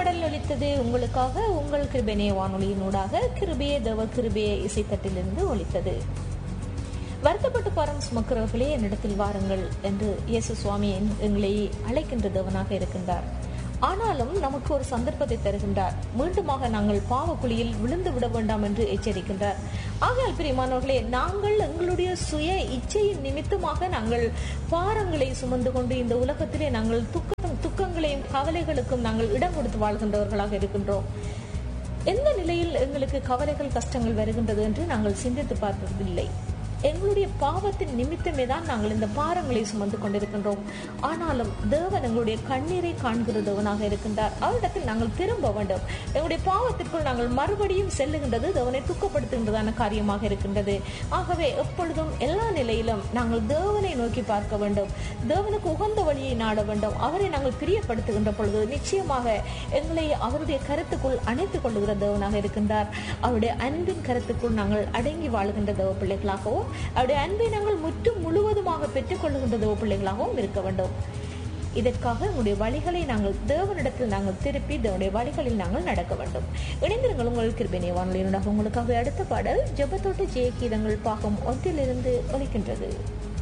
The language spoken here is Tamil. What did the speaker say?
பாடல் ஒலித்தது உங்களுக்காக உங்கள் கிருபேனே வானொலியினூடாக கிருபே தேவ கிருபே இசைத்தட்டிலிருந்து ஒலித்தது வருத்தப்பட்டு பாரம் சுமக்கிறவர்களே என்னிடத்தில் வாருங்கள் என்று இயேசு சுவாமி எங்களை அழைக்கின்ற தேவனாக இருக்கின்றார் ஆனாலும் நமக்கு ஒரு சந்தர்ப்பத்தை தருகின்றார் மீண்டுமாக நாங்கள் பாவக்குழியில் விழுந்து விட வேண்டாம் என்று எச்சரிக்கின்றார் ஆகையால் பிரியமானவர்களே நாங்கள் எங்களுடைய சுய இச்சையின் நிமித்தமாக நாங்கள் பாரங்களை சுமந்து கொண்டு இந்த உலகத்திலே நாங்கள் துக்கம் துக்கங்களையும் கவலைகளுக்கும் நாங்கள் இடம் கொடுத்து வாழ்கின்றவர்களாக இருக்கின்றோம் எந்த நிலையில் எங்களுக்கு கவலைகள் கஷ்டங்கள் வருகின்றது என்று நாங்கள் சிந்தித்து பார்த்ததில்லை எங்களுடைய பாவத்தின் நிமித்தமே தான் நாங்கள் இந்த பாரங்களை சுமந்து கொண்டிருக்கின்றோம் ஆனாலும் தேவன் எங்களுடைய கண்ணீரை காண்கிற தேவனாக இருக்கின்றார் அவரிடத்தில் நாங்கள் திரும்ப வேண்டும் எங்களுடைய பாவத்திற்குள் நாங்கள் மறுபடியும் செல்லுகின்றது தேவனை துக்கப்படுத்துகின்றதான காரியமாக இருக்கின்றது ஆகவே எப்பொழுதும் எல்லா நிலையிலும் நாங்கள் தேவனை நோக்கி பார்க்க வேண்டும் தேவனுக்கு உகந்த வழியை நாட வேண்டும் அவரை நாங்கள் பிரியப்படுத்துகின்ற பொழுது நிச்சயமாக எங்களை அவருடைய கருத்துக்குள் அணைத்துக் கொள்ளுகிற தேவனாக இருக்கின்றார் அவருடைய அன்பின் கருத்துக்குள் நாங்கள் அடங்கி வாழுகின்ற தேவ பிள்ளைகளாகவும் அவருடைய அன்பை நாங்கள் முற்றும் முழுவதுமாக பெற்றுக் கொள்ளுகின்ற தேவ பிள்ளைகளாகவும் இருக்க வேண்டும் இதற்காக உங்களுடைய வழிகளை நாங்கள் தேவனிடத்தில் நாங்கள் திருப்பி தேவனுடைய வழிகளில் நாங்கள் நடக்க வேண்டும் இணைந்திருங்கள் உங்கள் கிருபினை வானொலியினூடாக உங்களுக்காக அடுத்த பாடல் ஜெபத்தோட்ட ஜெய கீதங்கள் பாகம் ஒன்றிலிருந்து ஒலிக்கின்றது